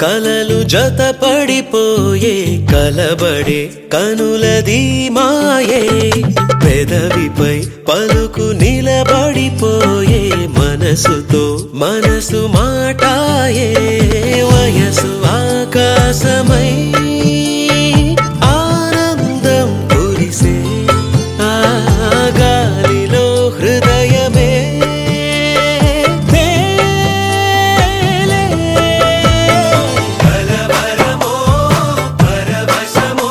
కలలు జత పడిపోయే కలబడే కనులది మాయే పెదవిపై పలుకు నిలబడిపోయే మనసుతో మనసు మాటాయే వయసు ఆకాశమై ఆనందం కురిసే ఆ గాలిలో హృదయమే తేలే. కలవరమో, పరవశమో,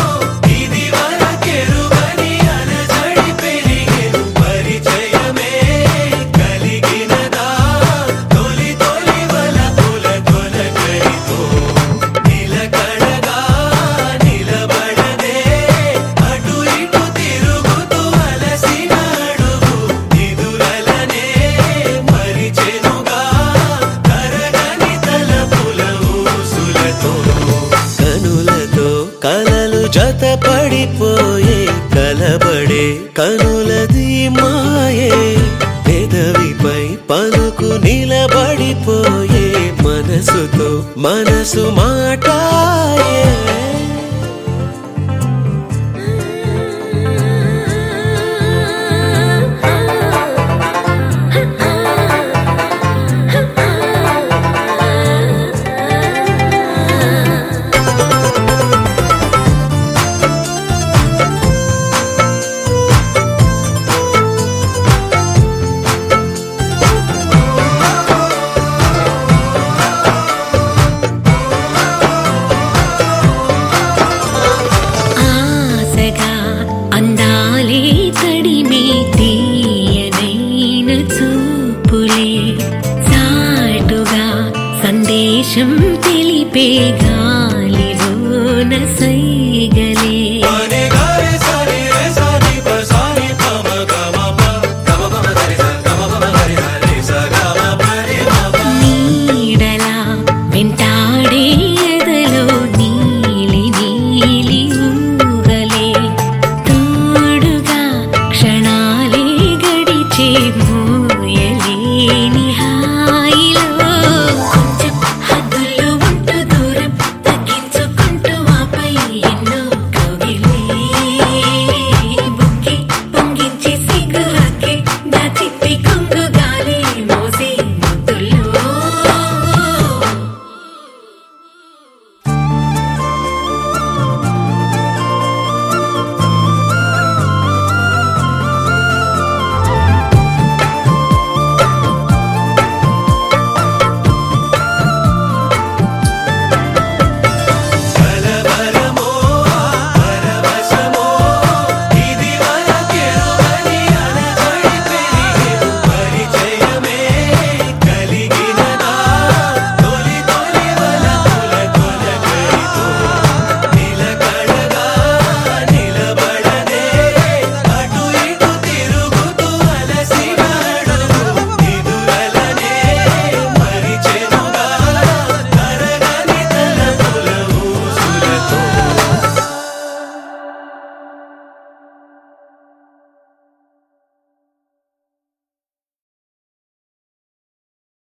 ఇదివరకెరుగని అలజడి పెరిగెను పరిచయమే కలిగినదా తొలి తొలి వలపుల తొలకరితో నిలకడగా నిలబడదే అటు ఇటు తిరుగుతూ అలసిన అడుగు నిదురలనే మరిచెనుగా తరగని తలపుల ఊసులతో కనులతో కలలు జత పడిపోయే కలబడే కనులది మాయే పెదవిపై పలుకు నిలబడిపోయే మనసుతో మనసు మాటాయే ఆశగా అందాలే తడిమే తీయనైన చూపులే సాటుగా సందేశం తెలిపేగా